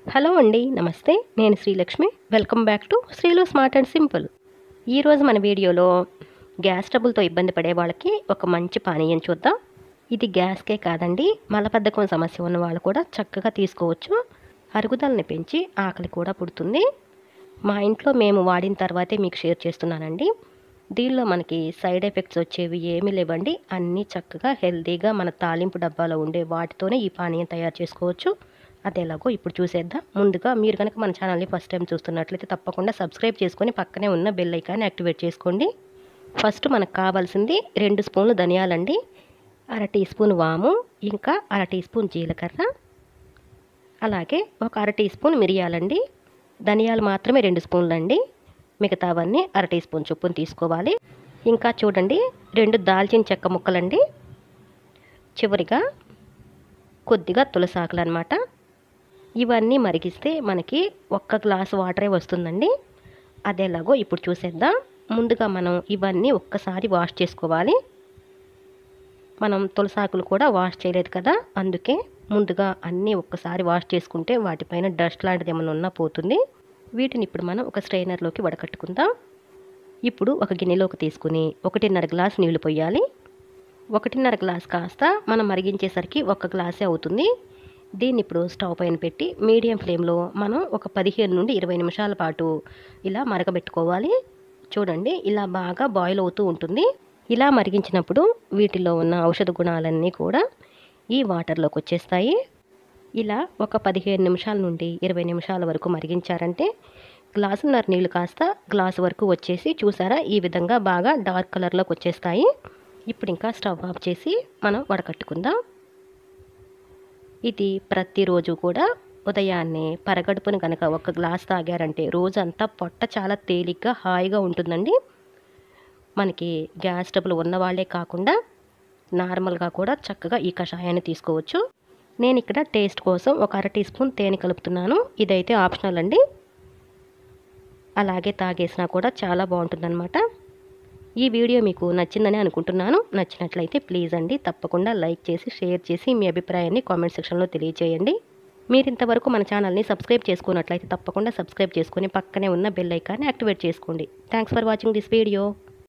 hello అండి నమస్తే నేను Srilakshmi welcome back to Sreelu smart and simple ఈరోజు మన వీడియోలో గ్యాస్ ట్రబుల్తో ఇబ్బంది పడే వాళ్ళకి ఒక మంచి పానీయం చూద్దాం ఇది గ్యాస్కే కాదండి మలబద్ధకం సమస్య ఉన్న వాళ్ళు కూడా చక్కగా తీసుకోవచ్చు అరుగుదలని పెంచి ఆకలి కూడా పుడుతుంది మా ఇంట్లో మేము వాడిన తర్వాతే మీకు షేర్ చేస్తున్నానండి దీనిలో మనకి సైడ్ ఎఫెక్ట్స్ వచ్చేవి ఏమీ లేవండి అన్నీ చక్కగా హెల్తీగా మన తాలింపు డబ్బాలో ఉండే వాటితోనే ఈ పానీయం తయారు చేసుకోవచ్చు అది ఎలాగో ఇప్పుడు చూసేద్దాం ముందుగా మీరు కనుక మన ఛానల్ని ఫస్ట్ టైం చూస్తున్నట్లయితే తప్పకుండా సబ్స్క్రైబ్ చేసుకొని పక్కనే ఉన్న బెల్ ఐకాన్ని యాక్టివేట్ చేసుకోండి ఫస్ట్ మనకు కావాల్సింది రెండు స్పూన్లు ధనియాలండి అర టీ స్పూన్ వాము ఇంకా అర టీ స్పూన్ జీలకర్ర అలాగే ఒక అర టీ స్పూన్ మిరియాలండి ధనియాలు మాత్రమే రెండు స్పూన్లు అండి మిగతావన్నీ అర టీ స్పూన్ చొప్పున తీసుకోవాలి ఇంకా చూడండి రెండు దాల్చిన చెక్క ముక్కలండి చివరిగా కొద్దిగా తులసాకులు అనమాట ఇవన్నీ మరిగిస్తే మనకి ఒక్క గ్లాస్ వాటరే వస్తుందండి అదేలాగో ఇప్పుడు చూసేద్దాం ముందుగా మనం ఇవన్నీ ఒక్కసారి వాష్ చేసుకోవాలి మనం తులసాకులు కూడా వాష్ చేయలేదు కదా అందుకే ముందుగా అన్నీ ఒక్కసారి వాష్ చేసుకుంటే వాటిపైన డస్ట్ లాంటిది ఏమైనా ఉన్నా పోతుంది వీటిని ఇప్పుడు మనం ఒక స్ట్రైనర్లోకి వడకట్టుకుందాం ఇప్పుడు ఒక గిన్నెలోకి తీసుకుని ఒకటిన్నర గ్లాస్ నీళ్లు పోయాలి ఒకటిన్నర గ్లాస్ కాస్త మనం మరిగించేసరికి ఒక గ్లాసే అవుతుంది దీన్ని ఇప్పుడు స్టవ్ పైన పెట్టి మీడియం ఫ్లేమ్లో మనం ఒక పదిహేను నుండి ఇరవై నిమిషాల పాటు ఇలా మరగబెట్టుకోవాలి చూడండి ఇలా బాగా బాయిల్ అవుతూ ఉంటుంది ఇలా మరిగించినప్పుడు వీటిలో ఉన్న ఔషధ గుణాలన్నీ కూడా ఈ వాటర్లోకి వచ్చేస్తాయి ఇలా ఒక పదిహేను నిమిషాల నుండి ఇరవై నిమిషాల వరకు మరిగించారంటే గ్లాసున్నర నీళ్ళు కాస్త గ్లాసు వరకు వచ్చేసి చూసారా ఈ విధంగా బాగా డార్క్ కలర్లోకి వచ్చేస్తాయి ఇప్పుడు ఇంకా స్టవ్ ఆఫ్ చేసి మనం వడకట్టుకుందాం ఇది ప్రతిరోజు కూడా ఉదయాన్నే పరగడుపున కనుక ఒక గ్లాస్ తాగారంటే రోజంతా పొట్ట చాలా తేలిగ్గా హాయిగా ఉంటుందండి మనకి గ్యాస్ ట్రబుల్ ఉన్నవాళ్లే కాకుండా నార్మల్గా కూడా చక్కగా ఈ కషాయాన్ని తీసుకోవచ్చు నేను ఇక్కడ టేస్ట్ కోసం ఒక అర టీ స్పూన్ తేనె కలుపుతున్నాను ఇదైతే ఆప్షనల్ అండి అలాగే తాగేసినా కూడా చాలా బాగుంటుందన్నమాట ఈ వీడియో మీకు నచ్చిందని అనుకుంటున్నాను నచ్చినట్లయితే ప్లీజ్ అండి తప్పకుండా లైక్ చేసి షేర్ చేసి మీ అభిప్రాయాన్ని కామెంట్ సెక్షన్లో తెలియజేయండి మీరు ఇంతవరకు మన ఛానల్ని సబ్స్క్రైబ్ చేసుకున్నట్లయితే తప్పకుండా సబ్స్క్రైబ్ చేసుకొని పక్కనే ఉన్న బెల్ ఐకాన్ని యాక్టివేట్ చేసుకోండి thanks for watching this video